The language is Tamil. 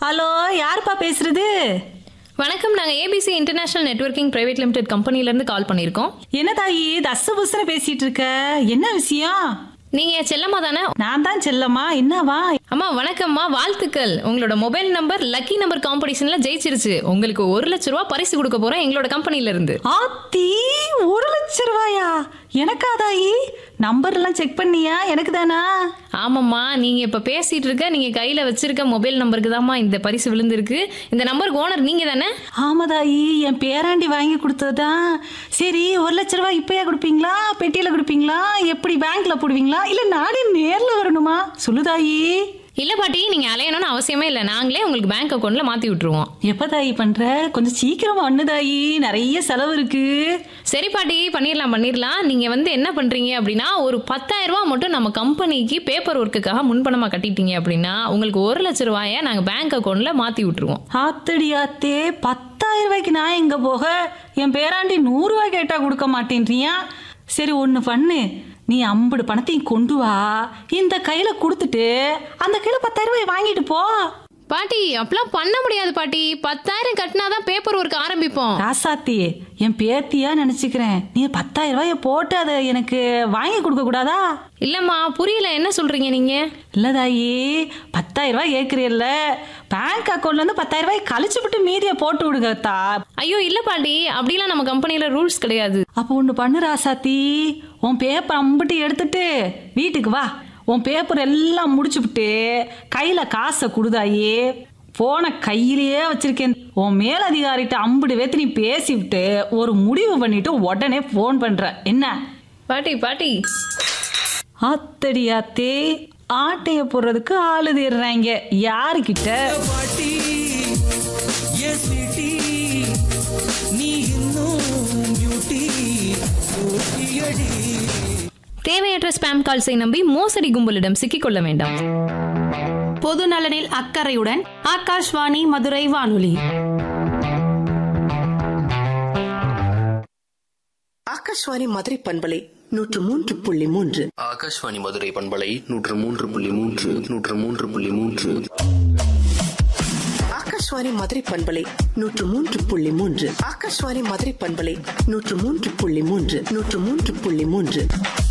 ஹலோ யாருப்பா பேசுறது வணக்கம் நாங்கள் ABC international networking private limited கம்பெனிலேருந்து கால் பண்ணியிருக்கோம் என்ன தாயி தச புசன பேசிட்டு இருக்க என்ன விஷயம் நீங்கள் செல்லம்மா தானே நான் தான் செல்லம்மா என்னவா அம்மா வணக்கம்மா வாழ்த்துக்கள் உங்களோட மொபைல் நம்பர் லக்கி நம்பர் காம்படிஷனில் ஜெயிச்சிருச்சு உங்களுக்கு ஒரு லட்ச ரூபா பரிசு கொடுக்க போகிறோம் எங்களோட கம்பெனிலேருந்து ஆத்தி ஒரு லட்ச ரூபாயா எனக்கா தாயி நம்பர் எல்லாம் செக் பண்ணியா எனக்கு தானா ஆமாம்மா நீங்கள் இப்போ பேசிகிட்டு இருக்க நீங்கள் கையில் வச்சிருக்க மொபைல் நம்பருக்கு தாம்மா இந்த பரிசு விழுந்திருக்கு இந்த நம்பருக்கு ஓனர் நீங்கள் தானே ஆமா தாயி என் பேராண்டி வாங்கி கொடுத்ததுதான் சரி ஒரு லட்ச ரூபாய் இப்பயா கொடுப்பீங்களா பெட்டியில கொடுப்பீங்களா எப்படி பேங்க்ல போடுவீங்களா இல்ல நானே நேர்ல வரணுமா சொல்லு தாயி இல்லை பாட்டி நீங்கள் அலையணும்னு அவசியமே இல்லை நாங்களே உங்களுக்கு பேங்க் அக்கௌண்ட்டில் மாற்றி விட்டுருவோம் எப்ப தாயி பண்ற கொஞ்சம் சீக்கிரமா ஒண்ணு தாயி நிறைய செலவு இருக்கு சரி பாட்டி பண்ணிடலாம் பண்ணிடலாம் நீங்கள் வந்து என்ன பண்ணுறீங்க அப்படின்னா ஒரு 10000 ரூபாய் மட்டும் நம்ம கம்பெனிக்கு பேப்பர் ஒர்க்குக்காக முன்பணமாக கட்டிட்டீங்க அப்படின்னா உங்களுக்கு ஒரு லட்ச ரூபாயை நாங்கள் பேங்க் அக்கௌண்ட்டில் மாற்றி விட்டுருவோம் ஆத்தடி ஆத்தே பத்தாயிரம் ரூபாய்க்கு நான் எங்க போக என் பேராண்டி நூறு ரூபாய் கேட்டா கொடுக்க மாட்டேன்றியா சரி ஒன்று பண்ணு நீ ஐம்பது பணத்தையும் கொண்டு வா இந்த கையில கொடுத்துட்டு அந்த கையில பத்தாயிரம் ரூபாய் வாங்கிட்டு போ பாட்டி அப்பெல்லாம் பண்ண முடியாது பாட்டி பத்தாயிரம் கட்டினா தான் பேப்பர் ஒர்க் ஆரம்பிப்போம் ராசாத்தி என் பேத்தியா நினைச்சுக்கிறேன் நீ பத்தாயிரம் ரூபாய போட்டு அதை எனக்கு வாங்கி கொடுக்க கூடாதா இல்லைம்மா புரியல என்ன சொல்கிறீங்க நீங்கள் இல்லதாயி பத்தாயிரம் ரூபாய் கேட்குறீல்ல பேங்க் அக்கௌண்ட்ல இருந்து பத்தாயிரம் ரூபாய் கழிச்சு விட்டு மீதியை போட்டு விடுங்கத்தா ஐயோ இல்லை பாட்டி அப்படிலாம் நம்ம கம்பெனியில் ரூல்ஸ் கிடையாது அப்போ ஒன்று பண்ணு ராசாத்தி உன் பேப்பர் அம்பிட்டு எடுத்துட்டு வீட்டுக்கு வா உன் பேப்பர் எல்லாம் முடிச்சுப்புட்டு கையில் காசை கொடுதாயி போன கையிலேயே வச்சிருக்கேன் உன் மேலதிகாரிட்ட அம்புடு வேத்து நீ பேசிவிட்டு ஒரு முடிவு பண்ணிட்டு உடனே ஃபோன் பண்ற என்ன பாட்டி பாட்டி ஆத்தடி ஆத்தே ஆட்டைய போடுறதுக்கு ஆளு தேடுறாங்க யாருக்கிட்ட பாட்டி என் சிட்டி நீ இன்னும் பியூட்டி அடி தேவையற்ற ஸ்பாம் கால்ஸை நம்பி மோசடி கும்பலிடம் சிக்கிக்கொள்ள வேண்டாம் பொது நலனில் அக்கறையுடன் ஆகாஷ்வாணி மதுரை வானொலி ஆகாஷ்வாணி மதுரை பண்பலை நூற்று மூன்று புள்ளி மூன்று ஆகாஷ்வாணி மதுரை பண்பலை நூற்று மூன்று புள்ளி மூன்று நூற்று மூன்று புள்ளி மூன்று ஆகாஷ்வாணி மதுரை பண்பலை நூற்று மூன்று புள்ளி மூன்று ஆகாஷ்வாணி மதுரை பண்பலை நூற்று மூன்று புள்ளி மூன்று நூற்று மூன்று புள்ளி மூன்று